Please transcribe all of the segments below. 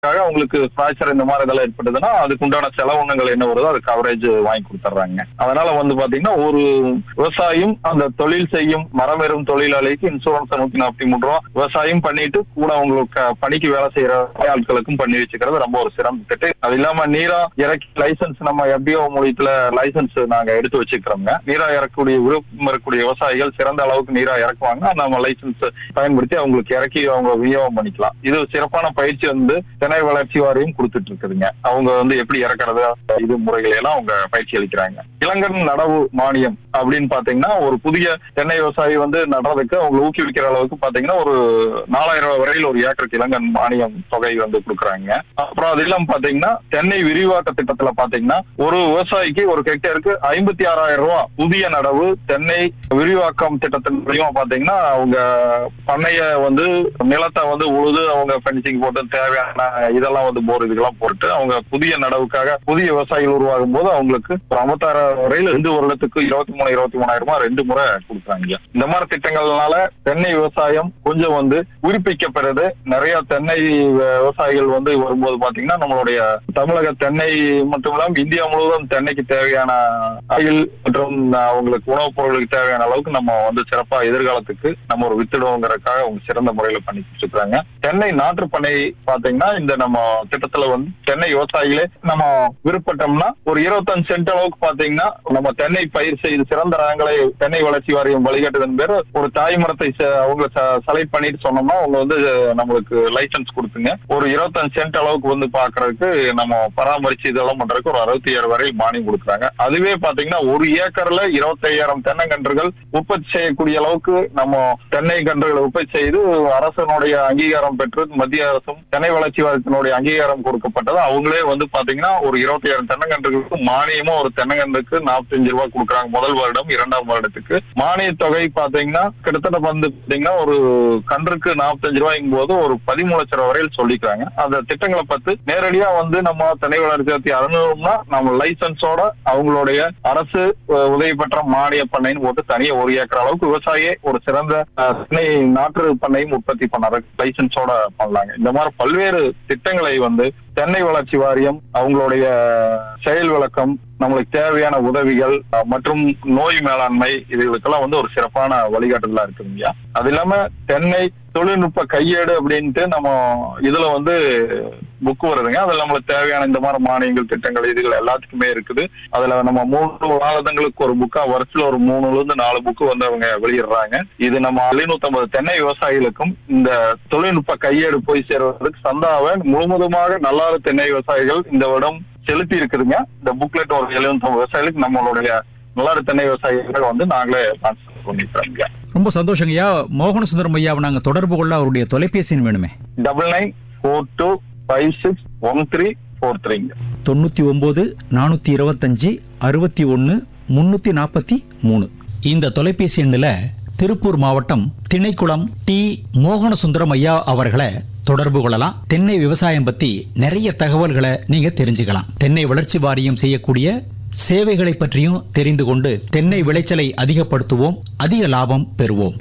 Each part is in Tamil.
உங்களுக்கு ஃபிராக்சர் இந்த மாதிரி இதெல்லாம் ஏற்பட்டதுன்னா அதுக்கு உண்டான செலவுனங்கள் என்ன வருதோ அது கவரேஜ் வாங்கி கொடுத்துட்றாங்க அதனால வந்து பாத்தீங்கன்னா ஒரு விவசாயம் அந்த தொழில் செய்யும் மரமேறும் தொழிலாளிக்கு இன்சூரன்ஸ் நூத்தி நாற்பத்தி மூணு ரூபா விவசாயம் பண்ணிட்டு கூட அவங்களுக்கு க- பணிக்கு வேலை செய்யற ஆட்களுக்கும் பண்ணி வச்சுக்கிறது ரொம்ப ஒரு சிறந்த திட்டம் அது இல்லாம நீரா இறக்கி லைசன்ஸ் நம்ம எஃபிஓ மூலியத்துல லைசன்ஸ் நாங்க எடுத்து வச்சுக்கிறோங்க நீரா இறக்கக்கூடிய விருப்பம் இருக்கக்கூடிய விவசாயிகள் சிறந்த அளவுக்கு நீரா இறக்குவாங்க நம்ம லைசன்ஸ் பயன்படுத்தி அவங்களுக்கு இறக்கி அவங்க விநியோகம் பண்ணிக்கலாம் இது சிறப்பான பயிற்சி வந்து தென்னை வளர்ச்சி வாரியம் கொடுத்துட்டு இருக்குதுங்க அவங்க வந்து எப்படி இறக்குறது இது முறைகளை எல்லாம் அவங்க பயிற்சி அளிக்கிறாங்க இளங்கன் நடவு மானியம் அப்படின்னு பாத்தீங்கன்னா ஒரு புதிய தென்னை விவசாயி வந்து நடுறதுக்கு அவங்க ஊக்குவிக்கிற அளவுக்கு பாத்தீங்கன்னா ஒரு நாலாயிரம் ரூபாய் வரையில் ஒரு ஏக்கருக்கு இளங்கன் மானியம் தொகை வந்து கொடுக்குறாங்க அப்புறம் அது இல்லாம பாத்தீங்கன்னா தென்னை விரிவாக்க திட்டத்துல பாத்தீங்கன்னா ஒரு விவசாயிக்கு ஒரு ஹெக்டேருக்கு ஐம்பத்தி ஆறாயிரம் ரூபாய் புதிய நடவு தென்னை விரிவாக்கம் திட்டத்தின் மூலியமா பாத்தீங்கன்னா அவங்க பண்ணைய வந்து நிலத்தை வந்து உழுது அவங்க ஃபென்சிங் போட்டு தேவையான இதெல்லாம் வந்து போர் இதுக்கெல்லாம் போட்டு அவங்க புதிய நடவுக்காக புதிய விவசாயிகள் உருவாகும் போது அவங்களுக்கு ஒரு ஐம்பத்தாறாயிரம் வரையில் ரெண்டு வருடத்துக்கு இருபத்தி மூணு இருபத்தி மூணாயிரம் ரூபாய் ரெண்டு முறை கொடுக்குறாங்க இந்த மாதிரி திட்டங்கள்னால தென்னை விவசாயம் கொஞ்சம் வந்து உயிர்ப்பிக்கப்படுது நிறைய தென்னை விவசாயிகள் வந்து வரும்போது பாத்தீங்கன்னா நம்மளுடைய தமிழக தென்னை மட்டும் இல்லாம இந்தியா முழுவதும் தென்னைக்கு தேவையான ஆயில் மற்றும் அவங்களுக்கு உணவுப் பொருளுக்கு தேவையான அளவுக்கு நம்ம வந்து சிறப்பா எதிர்காலத்துக்கு நம்ம ஒரு வித்துடுவோங்கிறதுக்காக அவங்க சிறந்த முறையில பண்ணி கொடுத்துருக்காங்க தென்னை நாற்று பண்ணை பாத்தீங்கன்னா இந்த நம்ம திட்டத்துல வந்து தென்னை விவசாயிகளே நம்ம விருப்பட்டோம்னா ஒரு இருபத்தஞ்சு சென்ட் அளவுக்கு பாத்தீங்கன்னா நம்ம தென்னை பயிர் செய்து சிறந்த ரகங்களை தென்னை வளர்ச்சி வாரியம் வழிகாட்டுதன் பேர் ஒரு தாய் மரத்தை செ- அவங்க செலக்ட் பண்ணிட்டு சொன்னோம்னா அவங்க வந்து நம்மளுக்கு லைசன்ஸ் கொடுத்துங்க ஒரு இருபத்தஞ்சு சென்ட் அளவுக்கு வந்து பாக்குறதுக்கு நம்ம பராமரிச்சு இதெல்லாம் பண்றதுக்கு ஒரு அறுபத்தி ஏழு வரை மானியம் கொடுக்குறாங்க அதுவே பாத்தீங்கன்னா ஒரு ஏக்கர்ல இருபத்தையாயிரம் தென்னங்கன்றுகள் உற்பத்தி செய்யக்கூடிய அளவுக்கு நம்ம தென்னை கன்றுகளை உற்பத்தி செய்து அரசனுடைய அங்கீகாரம் பெற்று மத்திய அரசும் தென்னை வளர்ச்சி வாரியத்தினுடைய அங்கீகாரம் கொடுக்கப்பட்டது அவங்களே வந்து பாத்தீங்கன்னா ஒரு இருபத்தையாயிரம் தென்னங்கன்றுகளுக்கு மானியமா ஒரு தென்னங்கன்றுக்கு நாற்பத்தஞ்சு ரூபாய் கொடுக்குறாங்க முதல் வருடம் இரண்டாம் வருடத்துக்கு மானிய தொகை பாத்தீங்கன்னா கிட்டத்தட்ட வந்து பாத்தீங்கன்னா ஒரு கன்றுக்கு நாற்பத்தஞ்சு ரூபாய்க்கும் போது ஒரு பதிமூணு லட்சம் ரூபாய் வரையில் சொல்லிக்கிறாங்க அந்த திட்டங்களை பார்த்து நேரடியா வந்து நம்ம தென்னை வளர்ச்சி அறநூறுனா நம்ம லைசன்ஸோட அவங்களுடைய அரசு அஹ், உதவி பெற்ற மானிய பண்ணைன்னு போட்டு தனியா ஒரு ஏக்கர் அளவுக்கு விவசாயியே ஒரு சிறந்த அஹ், தென்னை நாற்று பண்ணையும் உற்பத்தி பண்ண லைசன்ஸோட பண்ணலாங்க இந்த மாதிரி பல்வேறு திட்டங்களை வந்து தென்னை வளர்ச்சி வாரியம் அவங்களுடைய செயல் விளக்கம் நம்மளுக்கு தேவையான உதவிகள் அஹ், மற்றும் நோய் மேலாண்மை இதுகளுக்கெல்லாம் வந்து ஒரு சிறப்பான வழிகாட்டுதலா இருக்குதுங்க அது இல்லாம தென்னை தொழில்நுட்ப கையேடு அப்படின்ட்டு நம்ம இதுல வந்து புக் வருதுங்க அதுல நம்மளுக்கு தேவையான இந்த மாதிரி மானியங்கள் திட்டங்கள் இதுகள் எல்லாத்துக்குமே இருக்குது அதுல நம்ம மூணு மாதங்களுக்கு ஒரு புக்கா வருஷத்துல ஒரு மூணுல இருந்து நாலு புக்கு வந்து அவங்க வெளியிடுறாங்க இது நம்ம எழுநூத்தம்பது தென்னை விவசாயிகளுக்கும் இந்த தொழில்நுட்ப கையேடு போய் சேர்வதற்கு சந்தாவை முழுவதுமாக நல்லாறு தென்னை விவசாயிகள் இந்த வருடம் செலுத்தி இருக்குதுங்க இந்த புக்லெட் ஒரு எழுநூத்தம்பது விவசாயிகளுக்கு நம்மளுடைய நல்லாறு தென்னை விவசாயிகள் வந்து நாங்களே sponsor பண்ணிக்கிறோங்க ரொம்ப சந்தோஷங்க ஐயா மோகன சுந்தரம் ஐயாவை நாங்க தொடர்பு கொள்ள அவருடைய தொலைபேசி எண் வேணுமே double nine four two five six one three four த்ரீங்க தொண்ணூத்தி ஒன்பது நானூத்தி இருபத்தஞ்சு அறுபத்தி ஒன்னு முன்னூத்தி நாற்பத்தி மூணு இந்த தொலைபேசி எண்ணில் திருப்பூர் மாவட்டம் திணைக்குளம் டி மோகன சுந்தரம் ஐயா அவர்களை தொடர்பு கொள்ளலாம் தென்னை விவசாயம் பத்தி நிறைய தகவல்களை நீங்க தெரிஞ்சுக்கலாம் தென்னை வளர்ச்சி வாரியம் செய்யக்கூடிய சேவைகளை பற்றியும் தெரிந்து கொண்டு தென்னை விளைச்சலை அதிகப்படுத்துவோம் அதிக லாபம் பெறுவோம்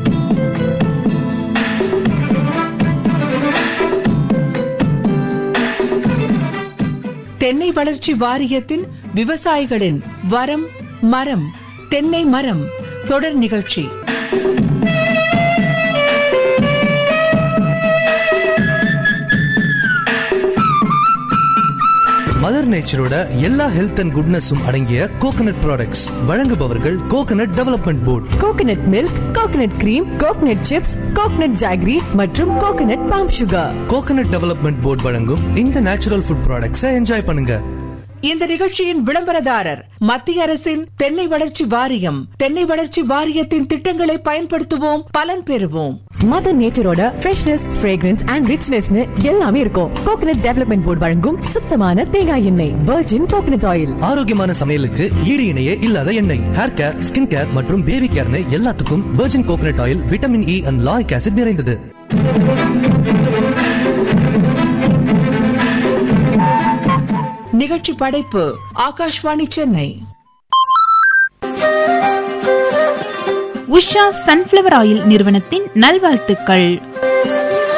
தென்னை வளர்ச்சி வாரியத்தின் விவசாயிகளின் வரம் மரம் தென்னை மரம் தொடர் நிகழ்ச்சி மதர் நேச்சரோட எல்லா ஹெல்த் அண்ட் குட்னஸும் அடங்கிய கோகனட் ப்ராடக்ட்ஸ் வழங்குபவர்கள் coconut development board coconut milk coconut cream coconut chips coconut jaggery மற்றும் coconut palm sugar coconut development board வழங்கும் இந்த நேச்சுரல் ஃபுட் ப்ராடக்ட்ஸை என்ஜாய் பண்ணுங்க இந்த நிகழ்ச்சியின் விளம்பரதாரர் மத்திய அரசின் தென்னை வளர்ச்சி வாரியம் தென்னை வளர்ச்சி வாரியத்தின் திட்டங்களை பயன்படுத்துவோம் பலன் பெறுவோம் மதர் நேச்சரோட ஃப்ரெஷ்னஸ் ஃப்ரேக்ரன்ஸ் அண்ட் ரிச்னஸ்னு எல்லாமே இருக்கும் கோகனட் டெவலப்மெண்ட் போர்டு வழங்கும் சுத்தமான தேங்காய் எண்ணெய் வெர்ஜின் கோகனட் ஆயில் ஆரோக்கியமான சமையலுக்கு ஈடு இணையே இல்லாத எண்ணெய் ஹேர் கேர் ஸ்கின் கேர் மற்றும் பேபி கேர்னு எல்லாத்துக்கும் virgin coconut oil vitamin E and lauric acid நிறைந்தது நிகழ்ச்சி படைப்பு ஆகாஷ்வாணி சென்னை உஷா சன்ஃப்ளவர் ஆயில் நிறுவனத்தின் நல்வாழ்த்துக்கள்